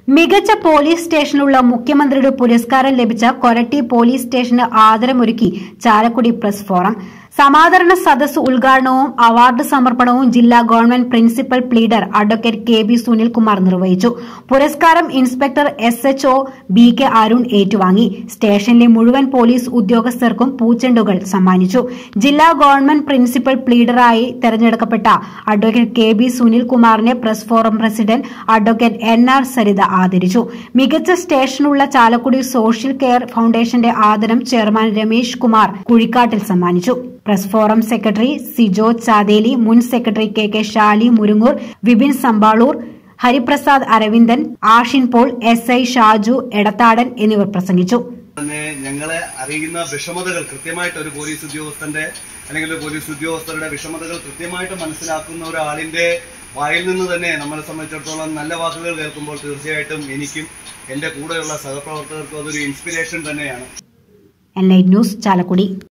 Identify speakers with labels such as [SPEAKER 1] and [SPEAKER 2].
[SPEAKER 1] മികച്ച പോലീസ് സ്റ്റേഷനുള്ള മുഖ്യമന്ത്രിയുടെ പുരസ്കാരം ലഭിച്ച കൊരട്ടി പോലീസ് സ്റ്റേഷന് ആദരമൊരുക്കി ചാലക്കുടി പ്രസ് ഫോറം സമാദരണ സദസ് ഉദ്ഘാടനവും അവാർഡ് സമർപ്പണവും ജില്ലാ government principal pleader advocate K B Sunilkumar നിർവഹിച്ചു പുരസ്കാരം inspector S H O B K Arun ഏറ്റുവാങ്ങി സ്റ്റേഷനിലെ മുഴുവൻ പോലീസ് ഉദ്യോഗസ്ഥർക്കും പൂച്ചെണ്ടുകൾ സമ്മാനിച്ചു ജില്ലാ ഗവൺമെന്റ് പ്രിൻസിപ്പൽ പ്ലീഡറായി തെരഞ്ഞെടുക്കപ്പെട്ട അഡ്വക്കേറ്റ് കെ ബി സുനിൽകുമാറിനെ press forum president advocate N R Saritha ആദരിച്ചു മികച്ച സ്റ്റേഷനുള്ള ചാലക്കുടി സോഷ്യൽ കെയർ ഫൌണ്ടേഷന്റെ ആദരം ചെയർമാൻ രമേശ് കുമാർ കുഴിക്കാട്ടിൽ സമ്മാനിച്ചു press forum secretary Sijo Chatheli മുൻ secretary K K Shali Murungoor Vipin Sampaloor Hariprasad Aravindan Ashin Paul S I Shaju Edathadan എന്നിവർ പ്രസംഗിച്ചു
[SPEAKER 2] തന്നെ ഞങ്ങളെ അറിയുന്ന വിഷമതകൾ കൃത്യമായിട്ട് ഒരു പോലീസ് ഉദ്യോഗസ്ഥന്റെ അല്ലെങ്കിൽ ഒരു പോലീസ് ഉദ്യോഗസ്ഥരുടെ വിഷമതകൾ കൃത്യമായിട്ട് മനസ്സിലാക്കുന്ന ഒരാളിന്റെ വായിൽ നിന്ന് തന്നെ നമ്മളെ സംബന്ധിച്ചിടത്തോളം നല്ല വാക്കുകൾ കേൾക്കുമ്പോൾ തീർച്ചയായിട്ടും എനിക്കും എൻ്റെ കൂടെയുള്ള സഹപ്രവർത്തകർക്കും അതൊരു ഇൻസ്പിരേഷൻ തന്നെയാണ്
[SPEAKER 1] എൻ ന്യൂസ് ചാലക്കുടി